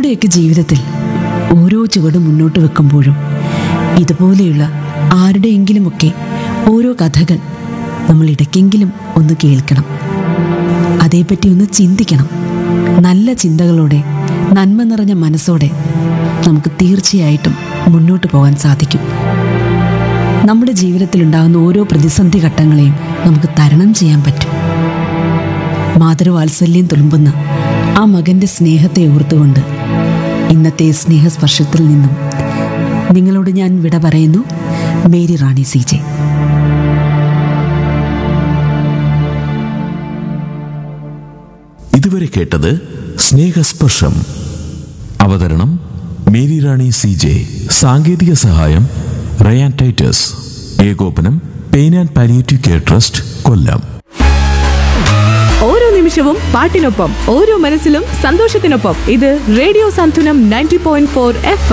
നമ്മുടെയൊക്കെ ജീവിതത്തിൽ ഓരോ ചുവടും മുന്നോട്ട് വെക്കുമ്പോഴും ഇതുപോലെയുള്ള ആരുടെയെങ്കിലുമൊക്കെ ഓരോ കഥകൾ നമ്മൾ ഇടയ്ക്കെങ്കിലും ഒന്ന് കേൾക്കണം അതേപ്പറ്റി ഒന്ന് ചിന്തിക്കണം നല്ല ചിന്തകളോടെ നന്മ നിറഞ്ഞ മനസ്സോടെ നമുക്ക് തീർച്ചയായിട്ടും മുന്നോട്ട് പോകാൻ സാധിക്കും നമ്മുടെ ജീവിതത്തിൽ ഉണ്ടാകുന്ന ഓരോ പ്രതിസന്ധി ഘട്ടങ്ങളെയും നമുക്ക് തരണം ചെയ്യാൻ പറ്റും മാതൃവാത്സല്യം തുളുമ്പുന്ന ആ മകന്റെ സ്നേഹത്തെ ഓർത്തുകൊണ്ട് ഇന്നത്തെ സ്നേഹസ്പർശത്തിൽ നിന്നും നിങ്ങളോട് ഞാൻ വിട പറയുന്നു മേരി റാണി സി ജെ ഇതുവരെ കേട്ടത് സ്നേഹസ്പർശം അവതരണം മേരി റാണി സി ജെ സാങ്കേതിക സഹായം റയാൻ ടൈറ്റസ് ഏകോപനം pain and palliative care trust Kollam ഓരോ നിമിഷവും പാട്ടിനൊപ്പം ഓരോ മനസ്സിലും സന്തോഷത്തിനൊപ്പം ഇത് radio Santhwanam ninety point four F